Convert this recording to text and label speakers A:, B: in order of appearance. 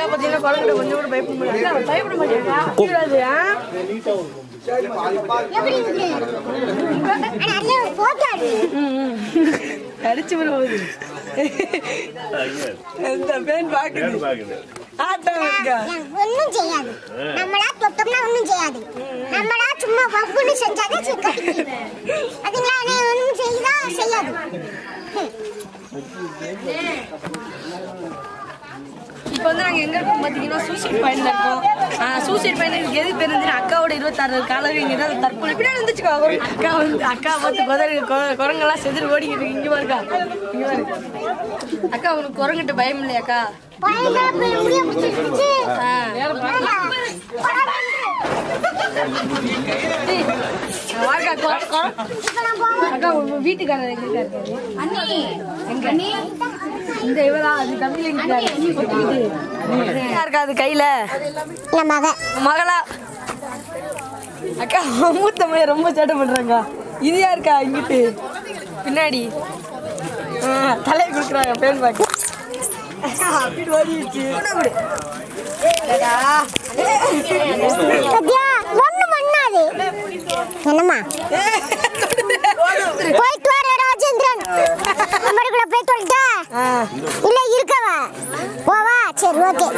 A: பார்த்தீங்கன்னா குழந்தை கொஞ்சம் கூட பயப்பட மாட்டாங்க பயப்பட மாட்டேங்க கூடாது ஆ?
B: எப்படி இருக்கு ஆனா அதுல ஒரு போட்டோ
A: அடிச்சு விடுவது இந்த பேன் பாக்குது ஆட்டம் இருக்கா
B: ஒன்னும் செய்யாது நம்மளா தொட்டோம்னா ஒன்னும் செய்யாது நம்மளா சும்மா வப்புன்னு செஞ்சாதான் சரி கடிக்குது அதுங்களா ஒன்னும் செய்யுதா செய்யாது ஹம்.
A: இப்போ வந்து நாங்கள் எங்கே இருக்கோம் பார்த்தீங்கன்னா சூசைட் பாயிண்ட்ல இருக்கோம் சூசைட் பாயிண்ட் எனக்கு எது தெரிஞ்சு அக்காவோட இருபத்தாறு காலம் இங்கே தான் தற்கொலை பின்னாடி வந்துச்சுக்கோ அக்கா வந்து அக்கா பார்த்து குதிரை கொ- குரங்கெல்லாம் செதிர் ஓடிக்கிட்டு இருக்கு. இங்க பாருக்கா இங்க பாரு அக்கா உனக்கு குரங்கிட்ட பயம் இல்லையாக்கா
B: பயங்கர பெரிய முடிய பிடிச்சிருச்சு
A: ஆ. டேய், வாக்கா, கொ- கொ- அக்கா உங்க வீட்டுக்காரர் எங்க இருக்காரு எங்க இந்த இவரா அது தமிழ் இருக்காரு இருக்கா அது கையில
B: என் மக
A: மகளா அக்கா மூத்த மைய ரொம்ப சேட்டை பண்றாங்க இது யாருக்கா இங்கிட்டு பின்னாடி ஆ, தலையை கொடுக்குறாங்க பேன் பாக்கு அப்படி ஓடிடுச்சு கொடு. அடடா.
B: சத்யா ஒண்ணு பண்ணாது என்னம்மா போயிட்டு வர ராஜேந்திரன் நம்மளுக்குள்ள போய் சொல்லிட்டா
A: ஆ,
B: இல்ல இருக்கவா போவா சரி ஓகே